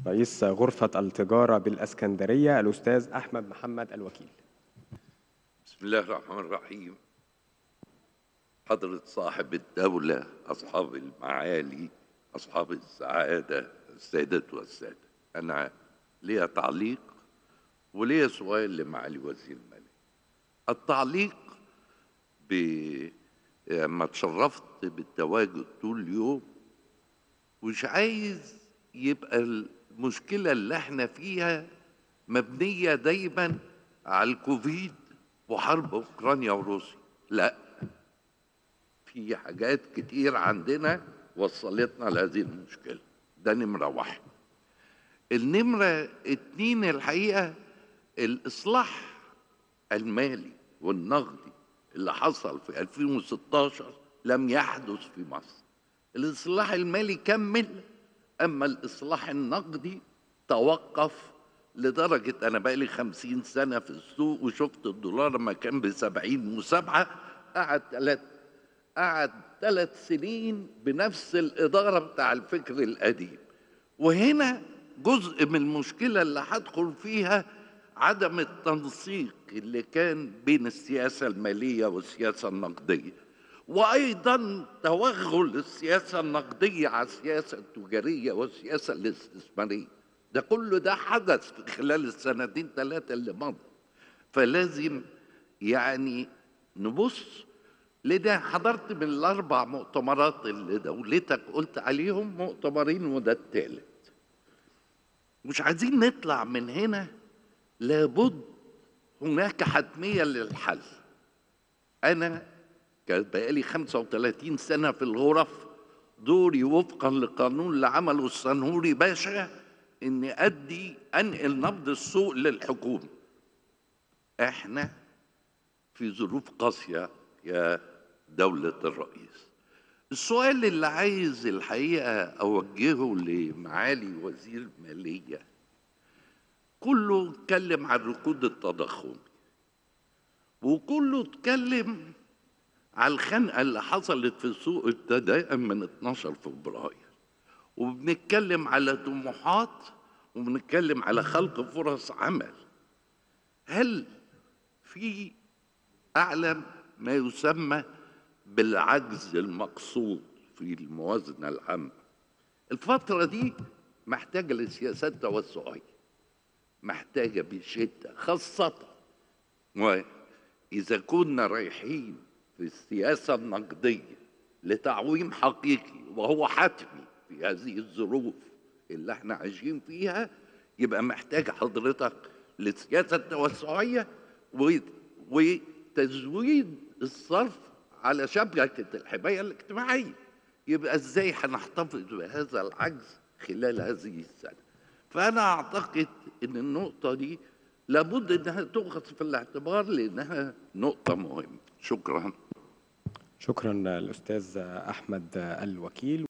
رئيس غرفة التجارة بالأسكندرية الأستاذ أحمد محمد الوكيل بسم الله الرحمن الرحيم حضرة صاحب الدولة أصحاب المعالي أصحاب السعادة السيدات والسادة أنا ليا تعليق وليا سؤال لمعالي وزير المالية التعليق ب لما اتشرفت بالتواجد طول اليوم مش عايز يبقى المشكلة اللي احنا فيها مبنية دايما على الكوفيد وحرب اوكرانيا وروسيا لا في حاجات كتير عندنا وصلتنا لهذه المشكلة ده نمرة واحد النمرة اتنين الحقيقة الإصلاح المالي والنقدي اللي حصل في 2016 لم يحدث في مصر الإصلاح المالي كمل أما الإصلاح النقدي توقف لدرجة أنا بقالي خمسين سنة في السوق وشفت الدولار لما كان بسبعين وسبعة قعد ثلاث قعد ثلاث سنين بنفس الإدارة بتاع الفكر القديم وهنا جزء من المشكلة اللي هدخل فيها عدم التنسيق اللي كان بين السياسة المالية والسياسة النقدية وأيضا توغل السياسة النقدية على السياسة التجارية والسياسة الاستثمارية ده كله ده حدث في خلال السنتين ثلاثة اللي مضوا فلازم يعني نبص لده حضرت من الأربع مؤتمرات اللي دولتك قلت عليهم مؤتمرين وده الثالث مش عايزين نطلع من هنا لابد هناك حتمية للحل أنا كان بقالي 35 سنة في الغرف دوري وفقا لقانون اللي عمله السنهوري باشا إني أدي أنقل نبض السوق للحكومة إحنا في ظروف قاسية يا دولة الرئيس السؤال اللي عايز الحقيقة أوجهه لمعالي وزير المالية كله اتكلم عن الركود التضخمي وكله اتكلم على الخنقة اللي حصلت في سوق التدائم من 12 فبراير وبنتكلم على طموحات وبنتكلم على خلق فرص عمل هل في أعلم ما يسمى بالعجز المقصود في الموازنة العامة الفترة دي محتاجة لسياسات توسعية محتاجة بشدة خاصة وإذا كنا رايحين في السياسة النقدية لتعويم حقيقي وهو حتمي في هذه الظروف اللي احنا عايشين فيها يبقى محتاج حضرتك للسياسة التوسعية وتزويد الصرف على شبكة الحماية الاجتماعية يبقى ازاي هنحتفظ بهذا العجز خلال هذه السنة فأنا أعتقد أن النقطة دي لابد أنها تؤخذ في الاعتبار لأنها نقطة مهمة شكرا شكرا الأستاذ أحمد الوكيل